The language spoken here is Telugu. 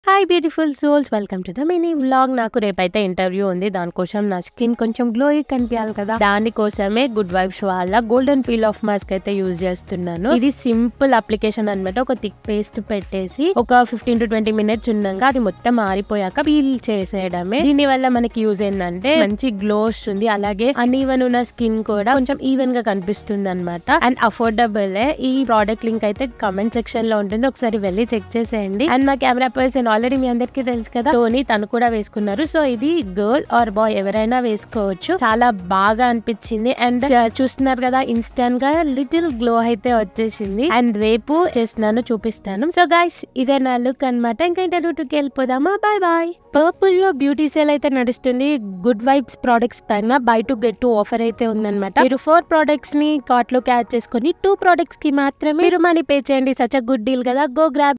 hi beautiful souls welcome to the mini vlog నాకు రేపైతే ఇంటర్వ్యూ ఉంది దానికోసం నా స్కిన్ కొంచెం గ్లోయి కనిపించాలి కదా దానికోసమే గుడ్ వైబ్స్ వాళ్ళ గోల్డెన్ పీల్ ఆఫ్ మాస్క్ అయితే యూజ్ చేస్తున్నాను ఇది సింపుల్ అప్లికేషన్ అన్నమాట ఒక థిక్ పేస్ట్ పెట్టేసి ఒక ఫిఫ్టీన్ టు ట్వంటీ మినిట్స్ ఉన్నాక అది మొత్తం ఆరిపోయాక పీల్ చేసేయడమే దీని వల్ల మనకి యూజ్ ఏంటంటే మంచి గ్లో వస్తుంది అలాగే అన్ఈవెన్ ఉన్న స్కిన్ కూడా కొంచెం ఈవెన్ గా కనిపిస్తుంది అనమాట అండ్ అఫోర్డబుల్ ఈ ప్రోడక్ట్ లింక్ అయితే కమెంట్ సెక్షన్ లో ఉంటుంది ఒకసారి వెళ్ళి చెక్ చేసేయండి అండ్ మా కెమెరా పర్సన్ ఆల్రెడీ మీ అందరికీ తెలుసు కదా టోనీ తను కూడా వేసుకున్నారు సో ఇది గర్ల్ ఆర్ బాయ్ ఎవరైనా వేసుకోవచ్చు చాలా బాగా అనిపించింది అండ్ చూస్తున్నారు కదా ఇన్స్టాంట్ గా లిటిల్ గ్లో అయితే వచ్చేసింది అండ్ రేపు చేస్తున్నాను చూపిస్తాను సో గైస్ ఇదే నా లుక్ అనమాట ఇంకా ఇంటర్వ్యూకి వెళ్ళిపోదామా బాయ్ బాయ్ పర్పుల్ లో బ్యూటీ సేల్ అయితే నడుస్తుంది గుడ్ వైబ్స్ ప్రొడక్ట్స్ పైన buy two get two offer అయితే ఉందన్నమాట మీరు ఫోర్ ప్రొడక్ట్స్ ని కార్ట్ లో క్యాచ్ చేసుకొని టూ ప్రొడక్ట్స్ కి మాత్రమే మీరు మనీ పే చేయండి సచ్ అ గుడ్ డీల్ కదా గో గ్రాబ్